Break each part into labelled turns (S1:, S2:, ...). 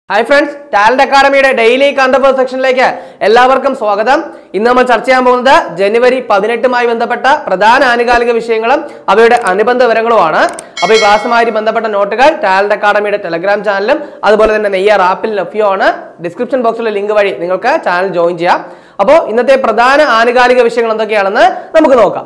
S1: hi friends talent അക്കാഡമിയുടെ daily കണ്ടപ്പോൾ സെക്ഷനിലേക്ക് എല്ലാവർക്കും സ്വാഗതം ഇന്ന് നമ്മൾ ചർച്ച ചെയ്യാൻ പോകുന്നത് ജനുവരി പതിനെട്ടുമായി ബന്ധപ്പെട്ട പ്രധാന ആനുകാലിക വിഷയങ്ങളും അവയുടെ അനുബന്ധ വിവരങ്ങളുമാണ് അപ്പോൾ ഈ ക്ലാസ്സുമായി ബന്ധപ്പെട്ട നോട്ടുകൾ ടാലന്റ് അക്കാഡമിയുടെ ടെലഗ്രാം ചാനലും അതുപോലെ തന്നെ നെയ്യർ ആപ്പിൽ ലഭ്യമാണ് ഡിസ്ക്രിപ്ഷൻ ബോക്സിലെ ലിങ്ക് വഴി നിങ്ങൾക്ക് ചാനൽ ജോയിൻ ചെയ്യാം അപ്പോൾ ഇന്നത്തെ പ്രധാന ആനുകാലിക വിഷയങ്ങൾ എന്തൊക്കെയാണെന്ന് നമുക്ക് നോക്കാം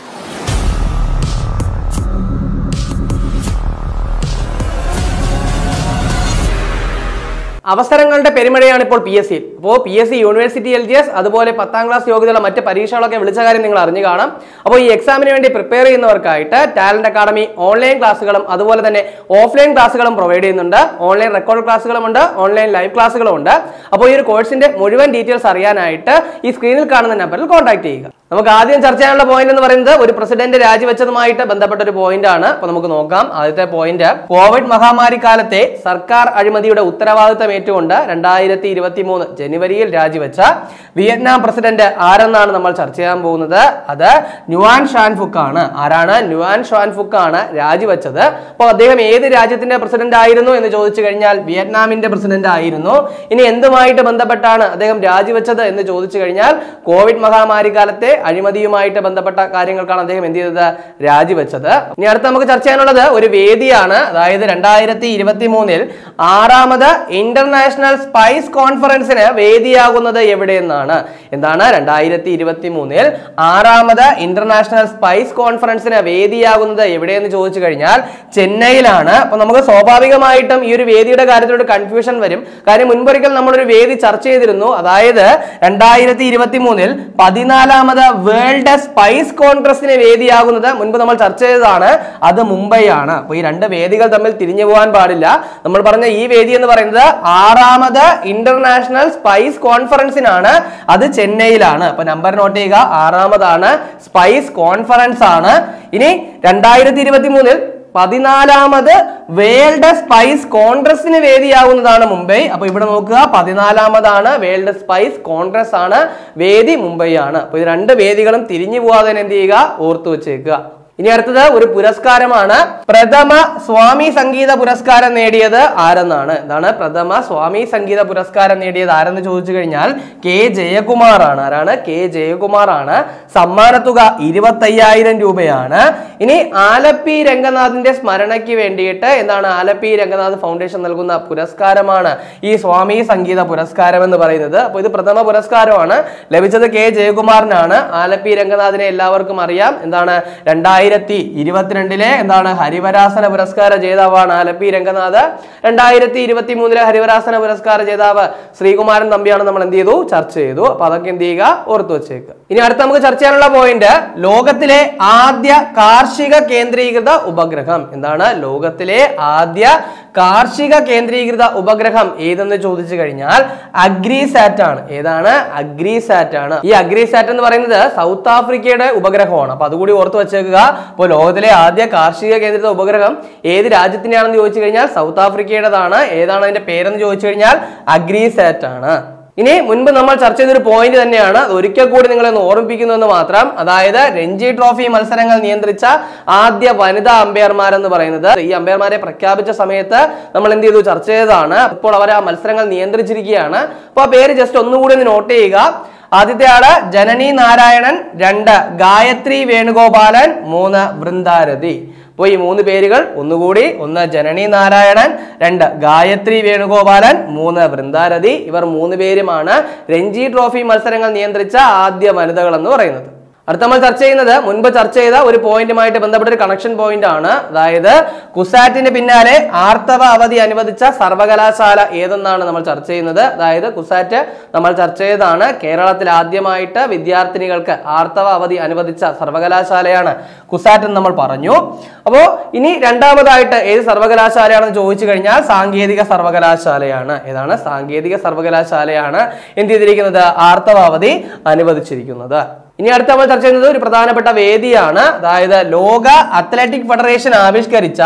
S1: അവസരങ്ങളുടെ പെരുമഴയാണ് ഇപ്പോൾ പി എസ് സി അപ്പോൾ P S C university L G S അതുപോലെ പത്താം ക്ലാസ് യോഗ്യതയുള്ള മറ്റ് പരീക്ഷകളൊക്കെ വിളിച്ച കാര്യം നിങ്ങൾ അറിഞ്ഞു കാണാം അപ്പോൾ ഈ എക്സാമിന് വേണ്ടി പ്രിപ്പയർ ചെയ്യുന്നവർക്കായിട്ട് ടാലന്റ് അക്കാഡമി ഓൺലൈൻ ക്ലാസ്സുകളും അതുപോലെ തന്നെ ഓഫ്ലൈൻ ക്ലാസ്സുകളും പ്രൊവൈഡ് ചെയ്യുന്നുണ്ട് ഓൺലൈൻ റെക്കോർഡ് ക്ലാസ്സുകളും ഉണ്ട് ഓൺലൈൻ ലൈവ് ക്ലാസ്സുകളും ഉണ്ട് അപ്പോൾ ഈ ഒരു കോഴ്സിന്റെ മുഴുവൻ ഡീറ്റെയിൽസ് അറിയാനായിട്ട് ഈ സ്ക്രീനിൽ കാണുന്ന നമ്പറിൽ കോൺടാക്ട് ചെയ്യുക നമുക്ക് ആദ്യം ചർച്ച ചെയ്യാനുള്ള പോയിന്റ് എന്ന് പറയുന്നത് ഒരു പ്രസിഡന്റ് രാജിവെച്ചതുമായിട്ട് ബന്ധപ്പെട്ട ഒരു പോയിന്റ് ആണ് അപ്പൊ നമുക്ക് നോക്കാം ആദ്യത്തെ പോയിന്റ് കോവിഡ് മഹാമാരി കാലത്തെ സർക്കാർ അഴിമതിയുടെ ഉത്തരവാദിത്തം ഏറ്റുകൊണ്ട് രണ്ടായിരത്തി ഇരുപത്തി മൂന്ന് ജനുവരിയിൽ രാജിവെച്ച വിയറ്റ്നാം പ്രസിഡന്റ് ആരെന്നാണ് നമ്മൾ ചർച്ച ചെയ്യാൻ പോകുന്നത് അത് ന്യൂവാൻ ഷാൻഫുക്ക് ആണ് ആരാണ് ന്യൂവാൻ ഷാൻഫുക്ക് ആണ് രാജിവെച്ചത് അപ്പോൾ അദ്ദേഹം ഏത് രാജ്യത്തിന്റെ പ്രസിഡന്റ് ആയിരുന്നു എന്ന് ചോദിച്ചു കഴിഞ്ഞാൽ വിയറ്റ്നാമിന്റെ പ്രസിഡന്റ് ആയിരുന്നു ഇനി എന്തുമായിട്ട് ബന്ധപ്പെട്ടാണ് അദ്ദേഹം രാജിവെച്ചത് എന്ന് ചോദിച്ചു കഴിഞ്ഞാൽ കോവിഡ് മഹാമാരി കാലത്തെ അഴിമതിയുമായിട്ട് ബന്ധപ്പെട്ട കാര്യങ്ങൾക്കാണ് അദ്ദേഹം എന്ത് ചെയ്തത് രാജിവെച്ചത് ഇനി അടുത്ത് നമുക്ക് ചർച്ച ചെയ്യാനുള്ളത് ഒരു വേദിയാണ് അതായത് രണ്ടായിരത്തി ഇരുപത്തി മൂന്നിൽ ആറാമത് ഇന്റർനാഷണൽ സ്പൈസ് കോൺഫറൻസിന് വേദിയാകുന്നത് എവിടെയെന്നാണ് എന്താണ് രണ്ടായിരത്തി ഇരുപത്തി മൂന്നിൽ ആറാമത് ഇന്റർനാഷണൽ സ്പൈസ് കോൺഫറൻസിന് വേദിയാകുന്നത് എവിടെയെന്ന് ചോദിച്ചു കഴിഞ്ഞാൽ ചെന്നൈയിലാണ് അപ്പൊ നമുക്ക് സ്വാഭാവികമായിട്ടും ഈ ഒരു വേദിയുടെ കാര്യത്തിലൊരു കൺഫ്യൂഷൻ വരും കാര്യം മുൻപൊരിക്കൽ നമ്മളൊരു വേദി ചർച്ച ചെയ്തിരുന്നു അതായത് രണ്ടായിരത്തി ഇരുപത്തി മൂന്നിൽ പതിനാലാമത് വേൾഡ് സ്പൈസ് കോൺഗ്രസിന് വേദിയാകുന്നത് മുൻപ് നമ്മൾ ചർച്ച ചെയ്തതാണ് അത് മുംബൈ ആണ് അപ്പൊ ഈ രണ്ട് വേദികൾ തമ്മിൽ തിരിഞ്ഞു പോകാൻ പാടില്ല നമ്മൾ പറഞ്ഞ ഈ വേദി എന്ന് പറയുന്നത് ആറാമത് ഇന്റർനാഷണൽ സ്പൈസ് കോൺഫറൻസിനാണ് അത് ചെന്നൈയിലാണ് അപ്പൊ നമ്പർ നോട്ട് ചെയ്യുക ആറാമതാണ് സ്പൈസ് കോൺഫറൻസ് ആണ് ഇനി രണ്ടായിരത്തി ഇരുപത്തി മൂന്നിൽ പതിനാലാമത് വേൾഡ് സ്പൈസ് കോൺഗ്രസിന് വേദിയാകുന്നതാണ് മുംബൈ അപ്പൊ ഇവിടെ നോക്കുക പതിനാലാമതാണ് വേൾഡ് സ്പൈസ് കോൺഗ്രസ് ആണ് വേദി മുംബൈ ആണ് അപ്പൊ ഇത് രണ്ട് വേദികളും തിരിഞ്ഞു പോകാതെ തന്നെ എന്ത് ചെയ്യുക ഓർത്തു വെച്ചേക്കുക ഇനി അടുത്തത് ഒരു പുരസ്കാരമാണ് പ്രഥമ സ്വാമി സംഗീത പുരസ്കാരം നേടിയത് ആരെന്നാണ് എന്താണ് പ്രഥമ സ്വാമി സംഗീത പുരസ്കാരം നേടിയത് ആരെന്ന് ചോദിച്ചു കഴിഞ്ഞാൽ കെ ജയകുമാർ ആണ് ആരാണ് കെ ജയകുമാർ ആണ് സമ്മാനത്തുക ഇരുപത്തയ്യായിരം രൂപയാണ് ഇനി ആലപ്പി രംഗനാഥിന്റെ സ്മരണയ്ക്ക് വേണ്ടിയിട്ട് എന്താണ് ആലപ്പി രംഗനാഥ് ഫൗണ്ടേഷൻ നൽകുന്ന പുരസ്കാരമാണ് ഈ സ്വാമി സംഗീത പുരസ്കാരം എന്ന് പറയുന്നത് അപ്പോൾ ഇത് പ്രഥമ പുരസ്കാരമാണ് ലഭിച്ചത് കെ ജയകുമാറിനാണ് ആലപ്പി രംഗനാഥിനെ എല്ലാവർക്കും അറിയാം എന്താണ് രണ്ടായിരത്തി ഇരുപത്തിരണ്ടിലെ എന്താണ് ഹരിവരാസന പുരസ്കാര ജേതാവാണ് ആലപ്പി രംഗനാഥ് രണ്ടായിരത്തി ഇരുപത്തി മൂന്നിലെ ഹരിവരാസന പുരസ്കാര ജേതാവ് ശ്രീകുമാരൻ തമ്പിയാണ് നമ്മൾ എന്ത് ചെയ്തു ചർച്ച ചെയ്തു അപ്പൊ അതൊക്കെ എന്ത് ചെയ്യുക ഓർത്തു വെച്ചേക്ക് ഇനി അടുത്ത നമുക്ക് ചർച്ച ചെയ്യാനുള്ള പോയിന്റ് ലോകത്തിലെ ആദ്യ കാർഷിക കേന്ദ്രീകൃത ഉപഗ്രഹം എന്താണ് ലോകത്തിലെ ആദ്യ കാർഷിക കേന്ദ്രീകൃത ഉപഗ്രഹം ഏതെന്ന് ചോദിച്ചു കഴിഞ്ഞാൽ അഗ്രിസാറ്റ് ആണ് ഏതാണ് അഗ്രിസാറ്റ് ആണ് ഈ അഗ്രിസാറ്റ് എന്ന് പറയുന്നത് സൗത്ത് ആഫ്രിക്കയുടെ ഉപഗ്രഹമാണ് അപ്പൊ അതുകൂടി ഓർത്ത് വെച്ചേക്കുക അപ്പോൾ ലോകത്തിലെ ആദ്യ കാർഷിക കേന്ദ്രിത ഉപഗ്രഹം ഏത് രാജ്യത്തിന്റെയാണെന്ന് ചോദിച്ചു കഴിഞ്ഞാൽ സൗത്ത് ആഫ്രിക്കയുടേതാണ് ഏതാണ് അതിന്റെ പേരെന്ന് ചോദിച്ചു കഴിഞ്ഞാൽ അഗ്രിസാറ്റ് ആണ് ഇനി മുൻപ് നമ്മൾ ചർച്ച ചെയ്തൊരു പോയിന്റ് തന്നെയാണ് അത് ഒരിക്കൽ കൂടി നിങ്ങളെ ഒന്ന് ഓർമ്മിപ്പിക്കുന്നു എന്ന് മാത്രം അതായത് രഞ്ജി ട്രോഫി മത്സരങ്ങൾ നിയന്ത്രിച്ച ആദ്യ വനിതാ അമ്പയർമാർ എന്ന് പറയുന്നത് ഈ അമ്പയർമാരെ പ്രഖ്യാപിച്ച സമയത്ത് നമ്മൾ എന്ത് ചെയ്തു ചർച്ച ചെയ്തതാണ് ഇപ്പോൾ അവർ ആ മത്സരങ്ങൾ നിയന്ത്രിച്ചിരിക്കുകയാണ് അപ്പോൾ ആ പേര് ജസ്റ്റ് ഒന്നുകൂടി ഒന്ന് നോട്ട് ചെയ്യുക ആദ്യത്തെ ആള് ജനനി നാരായണൻ രണ്ട് ഗായത്രി വേണുഗോപാലൻ മൂന്ന് വൃന്ദാരതി അപ്പോൾ ഈ മൂന്ന് പേരുകൾ ഒന്നുകൂടി ഒന്ന് ജനനി നാരായണൻ രണ്ട് ഗായത്രി വേണുഗോപാലൻ മൂന്ന് വൃന്ദാരതി ഇവർ മൂന്ന് പേരുമാണ് രഞ്ജി ട്രോഫി മത്സരങ്ങൾ നിയന്ത്രിച്ച ആദ്യ വനിതകൾ എന്ന് പറയുന്നത് അടുത്ത നമ്മൾ ചർച്ച ചെയ്യുന്നത് മുൻപ് ചർച്ച ചെയ്ത ഒരു പോയിന്റുമായിട്ട് ബന്ധപ്പെട്ട ഒരു കണക്ഷൻ പോയിന്റ് ആണ് അതായത് കുസാറ്റിന് പിന്നാലെ ആർത്തവ അവധി അനുവദിച്ച സർവകലാശാല ഏതെന്നാണ് നമ്മൾ ചർച്ച ചെയ്യുന്നത് അതായത് കുസാറ്റ് നമ്മൾ ചർച്ച ചെയ്തതാണ് കേരളത്തിൽ ആദ്യമായിട്ട് വിദ്യാർത്ഥിനികൾക്ക് ആർത്തവ അവധി അനുവദിച്ച സർവകലാശാലയാണ് കുസാറ്റ് എന്ന് നമ്മൾ പറഞ്ഞു അപ്പോൾ ഇനി രണ്ടാമതായിട്ട് ഏത് സർവകലാശാലയാണെന്ന് ചോദിച്ചു കഴിഞ്ഞാൽ സാങ്കേതിക സർവകലാശാലയാണ് ഏതാണ് സാങ്കേതിക സർവകലാശാലയാണ് എന്ത് ചെയ്തിരിക്കുന്നത് ആർത്തവ അവധി അനുവദിച്ചിരിക്കുന്നത് ഇനി അടുത്ത നമ്മൾ ചർച്ച ചെയ്യുന്നത് ഒരു പ്രധാനപ്പെട്ട വേദിയാണ് അതായത് ലോക അത്ലറ്റിക് ഫെഡറേഷൻ ആവിഷ്കരിച്ച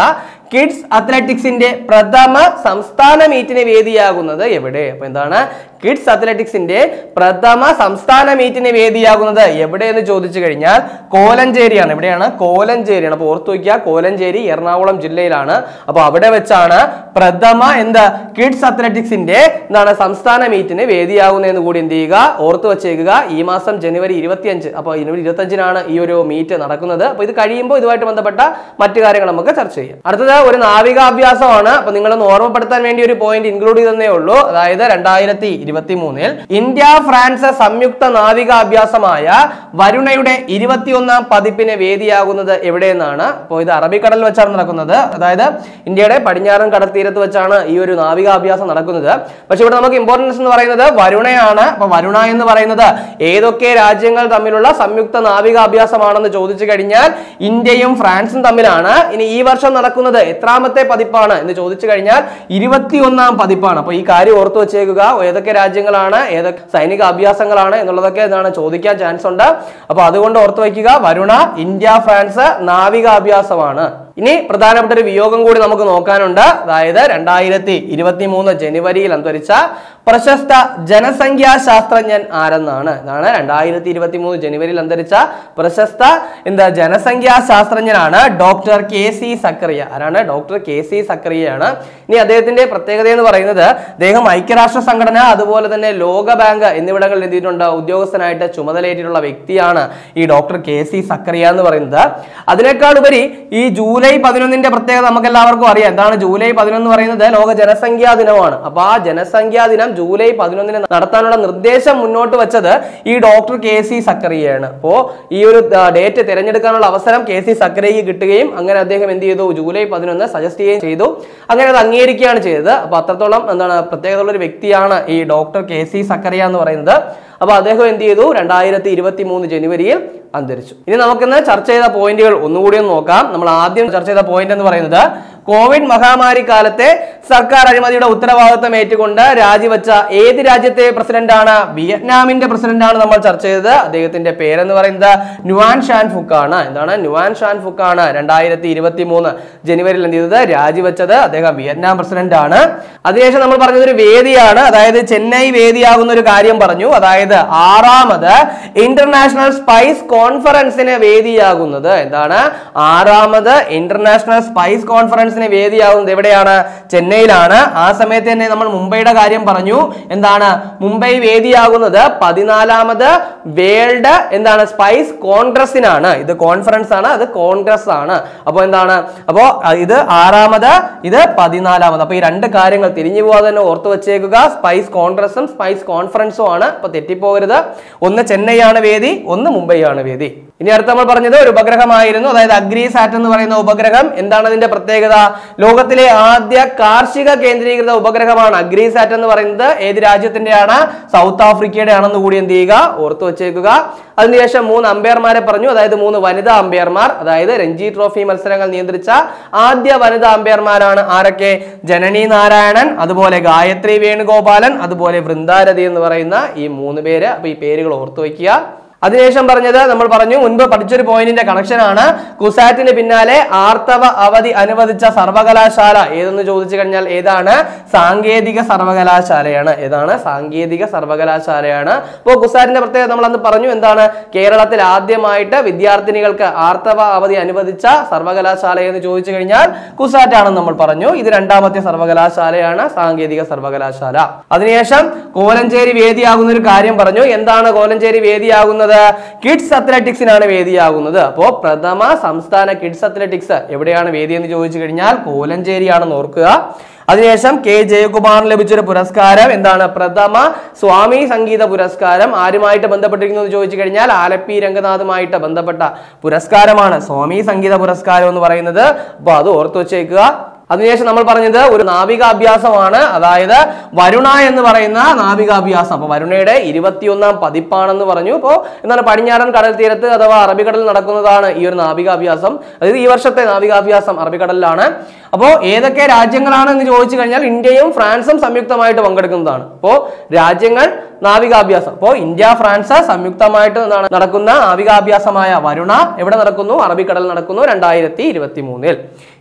S1: കിഡ്സ് അത്ലറ്റിക്സിന്റെ പ്രഥമ സംസ്ഥാന മീറ്റിന് വേദിയാകുന്നത് എവിടെ അപ്പൊ എന്താണ് കിഡ്സ് അത്ലറ്റിക്സിന്റെ പ്രഥമ സംസ്ഥാന മീറ്റിന് വേദിയാകുന്നത് എവിടെയെന്ന് ചോദിച്ചു കഴിഞ്ഞാൽ കോലഞ്ചേരിയാണ് എവിടെയാണ് കോലഞ്ചേരിയാണ് അപ്പൊ ഓർത്തു വയ്ക്കുക കോലഞ്ചേരി എറണാകുളം ജില്ലയിലാണ് അപ്പൊ അവിടെ വെച്ചാണ് പ്രഥമ എന്താ കിഡ്സ് അത്ലറ്റിക്സിന്റെ എന്താണ് സംസ്ഥാന മീറ്റിന് വേദിയാകുന്നതെന്ന് കൂടി എന്ത് ചെയ്യുക ഓർത്തു വച്ചേക്കുക ഈ മാസം ജനുവരി ഇരുപത്തിയഞ്ച് അപ്പോൾ ജനുവരി ഇരുപത്തഞ്ചിനാണ് ഈ ഒരു മീറ്റ് നടക്കുന്നത് അപ്പോൾ ഇത് കഴിയുമ്പോൾ ഇതുമായിട്ട് ബന്ധപ്പെട്ട മറ്റു കാര്യങ്ങൾ നമുക്ക് ചർച്ച ചെയ്യാം അടുത്തത് ഒരു നാവികാഭ്യാസമാണ് അപ്പൊ നിങ്ങളൊന്ന് ഓർമ്മപ്പെടുത്താൻ വേണ്ടി ഒരു പോയിന്റ് ഇൻക്ലൂഡ് ചെയ്തേ ഉള്ളൂ അതായത് രണ്ടായിരത്തി ഇരുപത്തി മൂന്നിൽ ഇന്ത്യ ഫ്രാൻസ് സംയുക്ത നാവികാഭ്യാസമായ വരുണയുടെ ഇരുപത്തിയൊന്നാം പതിപ്പിന് വേദിയാകുന്നത് എവിടെയെന്നാണ് അപ്പോൾ ഇത് അറബിക്കടലിൽ വെച്ചാണ് നടക്കുന്നത് അതായത് ഇന്ത്യയുടെ പടിഞ്ഞാറൻ കടൽ തീരത്ത് വെച്ചാണ് ഈ ഒരു നാവികാഭ്യാസം നടക്കുന്നത് പക്ഷെ ഇവിടെ നമുക്ക് ഇമ്പോർട്ടൻസ് എന്ന് പറയുന്നത് വരുണയാണ് അപ്പൊ വരുണ എന്ന് പറയുന്നത് ഏതൊക്കെ രാജ്യങ്ങൾ തമ്മിലുള്ള സംയുക്ത നാവികാഭ്യാസമാണെന്ന് ചോദിച്ചു കഴിഞ്ഞാൽ ഇന്ത്യയും ഫ്രാൻസും തമ്മിലാണ് ഇനി ഈ വർഷം നടക്കുന്നത് എത്രാമത്തെ പതിപ്പാണ് എന്ന് ചോദിച്ചു കഴിഞ്ഞാൽ ഇരുപത്തിയൊന്നാം പതിപ്പാണ് അപ്പൊ ഈ കാര്യം ഓർത്തു വെച്ചേക്കുക ഏതൊക്കെ രാജ്യങ്ങളാണ് ഏതൊക്കെ സൈനിക അഭ്യാസങ്ങളാണ് എന്നുള്ളതൊക്കെ എന്താണ് ചോദിക്കാൻ ചാൻസ് ഉണ്ട് അപ്പൊ അതുകൊണ്ട് ഓർത്തു വയ്ക്കുക വരുണ ഇന്ത്യ ഫ്രാൻസ് നാവികാഭ്യാസമാണ് ഇനി പ്രധാനപ്പെട്ട ഒരു വിയോഗം കൂടി നമുക്ക് നോക്കാനുണ്ട് അതായത് രണ്ടായിരത്തി ഇരുപത്തി മൂന്ന് ജനുവരിയിൽ അന്തരിച്ച പ്രശസ്ത ജനസംഖ്യാ ശാസ്ത്രജ്ഞൻ ആരെന്നാണ് ഇതാണ് രണ്ടായിരത്തി ഇരുപത്തി മൂന്ന് ജനുവരിയിൽ അന്തരിച്ച പ്രശസ്ത എന്താ ജനസംഖ്യാ ശാസ്ത്രജ്ഞനാണ് ഡോക്ടർ കെ സി സക്കറിയ ആരാണ് ഡോക്ടർ കെ സി സക്കറിയയാണ് ഇനി അദ്ദേഹത്തിന്റെ പ്രത്യേകത എന്ന് പറയുന്നത് അദ്ദേഹം ഐക്യരാഷ്ട്ര സംഘടന അതുപോലെ തന്നെ ലോക ബാങ്ക് എന്നിവിടങ്ങളിൽ എന്തിയിട്ടുണ്ട് ഉദ്യോഗസ്ഥനായിട്ട് ചുമതലയേറ്റിട്ടുള്ള വ്യക്തിയാണ് ഈ ഡോക്ടർ കെ സി സക്കറിയ എന്ന് പറയുന്നത് അതിനേക്കാൾ ഉപരി ഈ ജൂലൈ പതിനൊന്നിന്റെ പ്രത്യേകത നമുക്ക് എല്ലാവർക്കും അറിയാം എന്താണ് ജൂലൈ പതിനൊന്ന് പറയുന്നത് ലോക ജനസംഖ്യാ ദിനമാണ് അപ്പൊ ആ ജനസംഖ്യാ ദിനം ജൂലൈ പതിനൊന്നിന് നടത്താനുള്ള നിർദ്ദേശം മുന്നോട്ട് വെച്ചത് ഈ ഡോക്ടർ കെ സി സക്കറിയയാണ് അപ്പോ ഈ ഒരു ഡേറ്റ് തിരഞ്ഞെടുക്കാനുള്ള അവസരം കെ സി സക്കറിയയ്ക്ക് കിട്ടുകയും അങ്ങനെ അദ്ദേഹം എന്ത് ചെയ്തു ജൂലൈ പതിനൊന്ന് സജസ്റ്റ് ചെയ്യുകയും ചെയ്തു അങ്ങനെ അത് അംഗീകരിക്കുകയാണ് ചെയ്തത് അപ്പൊ അത്രത്തോളം എന്താണ് പ്രത്യേകതയുള്ള ഒരു വ്യക്തിയാണ് ഈ ഡോക്ടർ കെ സി സക്കറിയ എന്ന് പറയുന്നത് അപ്പൊ അദ്ദേഹം എന്ത് ചെയ്തു രണ്ടായിരത്തി ഇരുപത്തി മൂന്ന് ജനുവരിയിൽ അന്തരിച്ചു ഇനി നമുക്കിന്ന് ചർച്ച ചെയ്ത പോയിന്റുകൾ ഒന്നുകൂടി ഒന്ന് നോക്കാം നമ്മൾ ആദ്യം ചർച്ച ചെയ്ത പോയിന്റ് എന്ന് പറയുന്നത് കോവിഡ് മഹാമാരി കാലത്തെ സർക്കാർ അഴിമതിയുടെ ഉത്തരവാദിത്വം ഏറ്റുകൊണ്ട് രാജിവെച്ച ഏത് രാജ്യത്തെ പ്രസിഡന്റാണ് വിയറ്റ്നാമിന്റെ പ്രസിഡന്റാണ് നമ്മൾ ചർച്ച ചെയ്തത് അദ്ദേഹത്തിന്റെ പേരെന്ന് പറയുന്നത് നുവാൻ ഷാൻ ഫുക്ക് ആണ് എന്താണ് നുവാൻ ഷാൻ ഫുക്ക് ആണ് രണ്ടായിരത്തി ഇരുപത്തി മൂന്ന് ജനുവരിയിൽ എന്ത് ചെയ്തത് രാജിവെച്ചത് അദ്ദേഹം വിയറ്റ്നാം പ്രസിഡന്റ് ആണ് അതിനുശേഷം നമ്മൾ പറഞ്ഞത് ഒരു വേദിയാണ് അതായത് ചെന്നൈ വേദിയാകുന്ന ഒരു കാര്യം പറഞ്ഞു അതായത് ആറാമത് ഇന്റർനാഷണൽ സ്പൈസ് കോൺഫറൻസിന് വേദിയാകുന്നത് എന്താണ് ആറാമത് ഇന്റർനാഷണൽ സ്പൈസ് കോൺഫറൻസിന് വേദിയാകുന്നത് എവിടെയാണ് ചെന്നൈയിലാണ് ആ സമയത്ത് തന്നെ നമ്മൾ മുംബൈയുടെ കാര്യം പറഞ്ഞു എന്താണ് മുംബൈ വേദിയാകുന്നത് പതിനാലാമത് വേൾഡ് എന്താണ് സ്പൈസ് കോൺഗ്രസിനാണ് ഇത് കോൺഫറൻസ് ആണ് അത് കോൺഗ്രസ് ആണ് അപ്പോൾ എന്താണ് അപ്പോ അഹ് ഇത് ആറാമത് ഇത് പതിനാലാമത് അപ്പൊ ഈ രണ്ട് കാര്യങ്ങൾ തിരിഞ്ഞു പോകാതെ തന്നെ ഓർത്തു വെച്ചേക്കുക സ്പൈസ് കോൺഗ്രസും സ്പൈസ് കോൺഫറൻസും ആണ് അപ്പൊ തെറ്റിപ്പോകരുത് ഒന്ന് ചെന്നൈ ആണ് വേദി ഒന്ന് മുംബൈ ആണ് വേദി ഇനി അടുത്ത് നമ്മൾ പറഞ്ഞത് ഒരു ഉപഗ്രഹമായിരുന്നു അതായത് അഗ്രിസാറ്റ് എന്ന് പറയുന്ന ഉപഗ്രഹം എന്താണ് അതിന്റെ പ്രത്യേകത ലോകത്തിലെ ആദ്യ കാർഷിക കേന്ദ്രീകൃത ഉപഗ്രഹമാണ് അഗ്രിസാറ്റ് എന്ന് പറയുന്നത് ഏത് രാജ്യത്തിന്റെയാണ് സൗത്ത് ആഫ്രിക്കയുടെ ആണെന്ന് കൂടി എന്ത് ചെയ്യുക ഓർത്തു വെച്ചേക്കുക അതിനുശേഷം മൂന്ന് അമ്പയർമാരെ പറഞ്ഞു അതായത് മൂന്ന് വനിതാ അമ്പയർമാർ അതായത് രഞ്ജി ട്രോഫി മത്സരങ്ങൾ നിയന്ത്രിച്ച ആദ്യ വനിതാ അമ്പയർമാരാണ് ആരൊക്കെ ജനനി നാരായണൻ അതുപോലെ ഗായത്രി വേണുഗോപാലൻ അതുപോലെ വൃന്ദാരതി എന്ന് പറയുന്ന ഈ മൂന്ന് പേര് അപ്പൊ ഈ പേരുകൾ ഓർത്തു വയ്ക്കുക അതിനുശേഷം പറഞ്ഞത് നമ്മൾ പറഞ്ഞു മുൻപ് പഠിച്ചൊരു പോയിന്റിന്റെ കണക്ഷൻ ആണ് കുസാറ്റിന് പിന്നാലെ ആർത്തവ അവധി അനുവദിച്ച സർവകലാശാല ഏതെന്ന് ചോദിച്ചു കഴിഞ്ഞാൽ ഏതാണ് സാങ്കേതിക സർവകലാശാലയാണ് ഏതാണ് സാങ്കേതിക സർവകലാശാലയാണ് അപ്പോൾ കുസാറ്റിന്റെ പ്രത്യേകത നമ്മൾ അന്ന് പറഞ്ഞു എന്താണ് കേരളത്തിൽ ആദ്യമായിട്ട് വിദ്യാർത്ഥിനികൾക്ക് ആർത്തവ അവധി അനുവദിച്ച സർവകലാശാല എന്ന് ചോദിച്ചു കഴിഞ്ഞാൽ കുസാറ്റ് ആണെന്ന് നമ്മൾ പറഞ്ഞു ഇത് രണ്ടാമത്തെ സർവകലാശാലയാണ് സാങ്കേതിക സർവകലാശാല അതിനുശേഷം കോലഞ്ചേരി വേദിയാകുന്ന ഒരു കാര്യം പറഞ്ഞു എന്താണ് കോലഞ്ചേരി വേദിയാകുന്നത് കിഡ്സ് അത്ലറ്റിക്സിനാണ് വേദിയാകുന്നത് അപ്പോൾ പ്രഥമ സംസ്ഥാന കിഡ്സ് അത്ലറ്റിക്സ് എവിടെയാണ് വേദി എന്ന് ചോദിച്ചു കഴിഞ്ഞാൽ കോലഞ്ചേരിയാണെന്ന് ഓർക്കുക അതിനുശേഷം കെ ജയകുമാറിന് ലഭിച്ചൊരു പുരസ്കാരം എന്താണ് പ്രഥമ സ്വാമി സംഗീത പുരസ്കാരം ആരുമായിട്ട് ബന്ധപ്പെട്ടിരിക്കുന്നു എന്ന് ചോദിച്ചു കഴിഞ്ഞാൽ ആലപ്പി രംഗനാഥുമായിട്ട് ബന്ധപ്പെട്ട പുരസ്കാരമാണ് സ്വാമി സംഗീത പുരസ്കാരം എന്ന് പറയുന്നത് അപ്പൊ അത് ഓർത്തു വെച്ചേക്കുക അതിനുശേഷം നമ്മൾ പറഞ്ഞത് ഒരു നാവികാഭ്യാസമാണ് അതായത് വരുണ എന്ന് പറയുന്ന നാവികാഭ്യാസം അപ്പൊ വരുണയുടെ ഇരുപത്തിയൊന്നാം പതിപ്പാണെന്ന് പറഞ്ഞു അപ്പോൾ എന്താണ് പടിഞ്ഞാറൻ കടൽ തീരത്ത് അഥവാ അറബിക്കടലിൽ നടക്കുന്നതാണ് ഈ ഒരു നാവികാഭ്യാസം അതായത് ഈ വർഷത്തെ നാവികാഭ്യാസം അറബിക്കടലിലാണ് അപ്പോൾ ഏതൊക്കെ രാജ്യങ്ങളാണ് എന്ന് ചോദിച്ചു കഴിഞ്ഞാൽ ഇന്ത്യയും ഫ്രാൻസും സംയുക്തമായിട്ട് പങ്കെടുക്കുന്നതാണ് അപ്പോൾ രാജ്യങ്ങൾ നാവികാഭ്യാസം അപ്പോൾ ഇന്ത്യ ഫ്രാൻസ് സംയുക്തമായിട്ട് എന്താണ് നടക്കുന്ന നാവികാഭ്യാസമായ വരുണ എവിടെ നടക്കുന്നു അറബിക്കടൽ നടക്കുന്നു രണ്ടായിരത്തി ഇരുപത്തി മൂന്നിൽ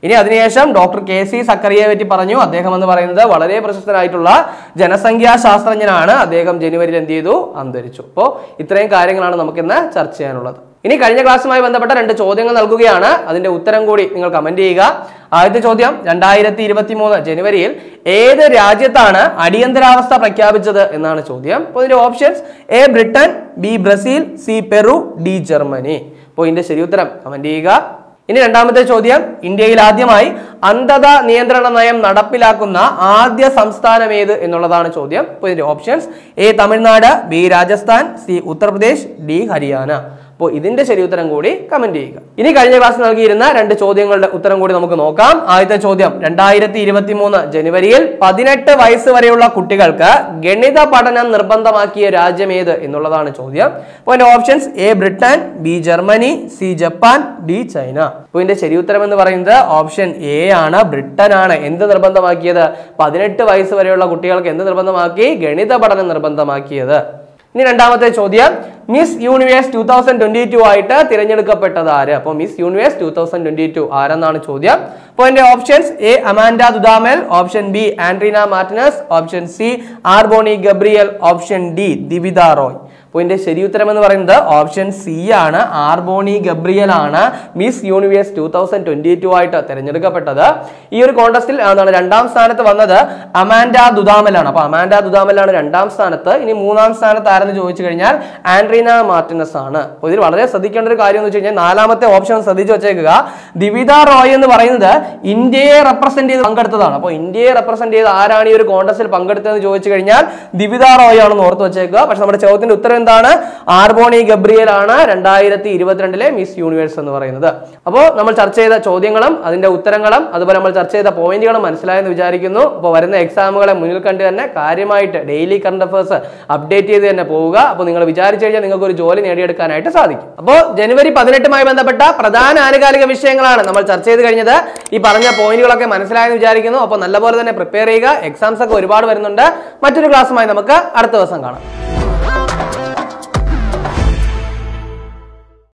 S1: ഇനി അതിനുശേഷം ഡോക്ടർ കെ സി സക്കറിയെ പറ്റി പറഞ്ഞു അദ്ദേഹം എന്ന് പറയുന്നത് വളരെ പ്രശസ്തനായിട്ടുള്ള ജനസംഖ്യാ ശാസ്ത്രജ്ഞനാണ് അദ്ദേഹം ജനുവരിയിൽ എന്ത് ചെയ്തു അന്തരിച്ചു അപ്പോൾ ഇത്രയും കാര്യങ്ങളാണ് നമുക്കിന്ന് ചർച്ച ചെയ്യാനുള്ളത് ഇനി കഴിഞ്ഞ ക്ലാസ്സുമായി ബന്ധപ്പെട്ട രണ്ട് ചോദ്യങ്ങൾ നൽകുകയാണ് അതിന്റെ ഉത്തരം കൂടി നിങ്ങൾ കമന്റ് ചെയ്യുക ആദ്യത്തെ ചോദ്യം രണ്ടായിരത്തി ഇരുപത്തി മൂന്ന് ജനുവരിയിൽ ഏത് രാജ്യത്താണ് അടിയന്തരാവസ്ഥ പ്രഖ്യാപിച്ചത് എന്നാണ് ചോദ്യം അപ്പോൾ ഇതിന്റെ options A Britain B Brazil C Peru D Germany അപ്പോൾ ഇതിന്റെ ശരി ഉത്തരം കമന്റ് ചെയ്യുക ഇനി രണ്ടാമത്തെ ചോദ്യം ഇന്ത്യയിൽ ആദ്യമായി അന്ധത നിയന്ത്രണ നയം നടപ്പിലാക്കുന്ന ആദ്യ സംസ്ഥാനം ഏത് എന്നുള്ളതാണ് ചോദ്യം അപ്പോൾ ഇതിന്റെ options A Tamil Nadu B Rajasthan C Uttar Pradesh D Haryana അപ്പോൾ ഇതിന്റെ ശരി ഉത്തരം കൂടി കമന്റ് ചെയ്യുക ഇനി കഴിഞ്ഞ ക്ലാസ് നൽകിയിരുന്ന രണ്ട് ചോദ്യങ്ങളുടെ ഉത്തരം കൂടി നമുക്ക് നോക്കാം ആദ്യത്തെ ചോദ്യം രണ്ടായിരത്തി ഇരുപത്തി മൂന്ന് ജനുവരിയിൽ പതിനെട്ട് വയസ്സ് വരെയുള്ള കുട്ടികൾക്ക് ഗണിത പഠനം നിർബന്ധമാക്കിയ രാജ്യം ഏത് എന്നുള്ളതാണ് ചോദ്യം അപ്പോൾ അതിന്റെ options A Britain B Germany C Japan D China അപ്പോൾ ഇതിന്റെ ശരി ഉത്തരം എന്ന് പറയുന്നത് ഓപ്ഷൻ എ ആണ് ബ്രിട്ടൻ ആണ് എന്ത് നിർബന്ധമാക്കിയത് പതിനെട്ട് വയസ്സ് വരെയുള്ള കുട്ടികൾക്ക് എന്ത് നിർബന്ധമാക്കി ഗണിത പഠനം നിർബന്ധമാക്കിയത് ഇനി രണ്ടാമത്തെ ചോദ്യം Miss Universe two thousand twenty two ആയിട്ട് തിരഞ്ഞെടുക്കപ്പെട്ടത് ആര് അപ്പോൾ Miss Universe two thousand twenty two ആരെന്നാണ് ചോദ്യം അപ്പോൾ എന്റെ options A Amanda Dudamel option B Andreina Martinez option C R'Bonney Gabriel option D Divita Rai അപ്പോൾ ഇതിന്റെ ശരി ഉത്തരം എന്ന് പറയുന്നത് ഓപ്ഷൻ സി ആണ് ആർബോണി ഗബ്രിയൽ ആണ് Miss Universe two thousand twenty two ആയിട്ട് തിരഞ്ഞെടുക്കപ്പെട്ടത് ഈ ഒരു കോൺടസ്റ്റിൽ എന്താണ് രണ്ടാം സ്ഥാനത്ത് വന്നത് അമാൻഡ ദുദാമലാണ് അപ്പോൾ അമാൻഡ ദുദാമലാണ് രണ്ടാം സ്ഥാനത്ത് ഇനി മൂന്നാം സ്ഥാനത്ത് ആരെന്ന് ചോദിച്ചു കഴിഞ്ഞാൽ ആൻഡ്രീന മാർട്ടിനസ് ആണ് അപ്പോൾ ഇതിൽ വളരെ ശ്രദ്ധിക്കേണ്ട ഒരു കാര്യം എന്ന് വെച്ച് കഴിഞ്ഞാൽ നാലാമത്തെ ഓപ്ഷൻ ശ്രദ്ധിച്ചു വെച്ചേക്കുക ദിവിത റോയ് എന്ന് പറയുന്നത് ഇന്ത്യയെ റെപ്രസെന്റ് ചെയ്ത് പങ്കെടുത്തതാണ് അപ്പോൾ ഇന്ത്യയെ റെപ്രസെന്റ് ചെയ്ത് ആരാണ് ഈ ഒരു കോൺടസ്റ്റിൽ പങ്കെടുത്തതെന്ന് ചോദിച്ചു കഴിഞ്ഞാൽ ദിവിത റോയ് ആണെന്ന് ഓർത്ത് വെച്ചേക്കുക പക്ഷെ നമ്മുടെ ചോദ്യത്തിന്റെ ഉത്തരം എന്താണ് ആർബോണി ഗബ്രിയൽ ആണ് രണ്ടായിരത്തി ഇരുപത്തിരണ്ടിലെ മിസ് യൂണിവേഴ്സ് എന്ന് പറയുന്നത് അപ്പോൾ നമ്മൾ ചർച്ച ചെയ്ത ചോദ്യങ്ങളും അതിന്റെ ഉത്തരങ്ങളും അതുപോലെ നമ്മൾ ചർച്ച ചെയ്ത പോയിന്റുകളും മനസ്സിലായെന്ന് വിചാരിക്കുന്നു അപ്പോൾ വരുന്ന എക്സാമുകളെ മുന്നിൽ കണ്ട് തന്നെ കാര്യമായിട്ട് ഡെയിലി കറണ്ട് അഫേഴ്സ് അപ്ഡേറ്റ് ചെയ്ത് തന്നെ പോവുക അപ്പോൾ നിങ്ങൾ വിചാരിച്ചു കഴിഞ്ഞാൽ നിങ്ങൾക്ക് ഒരു ജോലി നേടിയെടുക്കാനായിട്ട് സാധിക്കും അപ്പോൾ ജനുവരി പതിനെട്ടുമായി ബന്ധപ്പെട്ട പ്രധാന ആനുകാലിക വിഷയങ്ങളാണ് നമ്മൾ ചർച്ച ചെയ്ത് കഴിഞ്ഞത് ഈ പറഞ്ഞ പോയിന്റുകളൊക്കെ മനസ്സിലായെന്ന് വിചാരിക്കുന്നു അപ്പോൾ നല്ലപോലെ തന്നെ പ്രിപ്പയർ ചെയ്യുക എക്സാംസ് ഒക്കെ ഒരുപാട് വരുന്നുണ്ട് മറ്റൊരു ക്ലാസ്സുമായി നമുക്ക് അടുത്ത ദിവസം കാണാം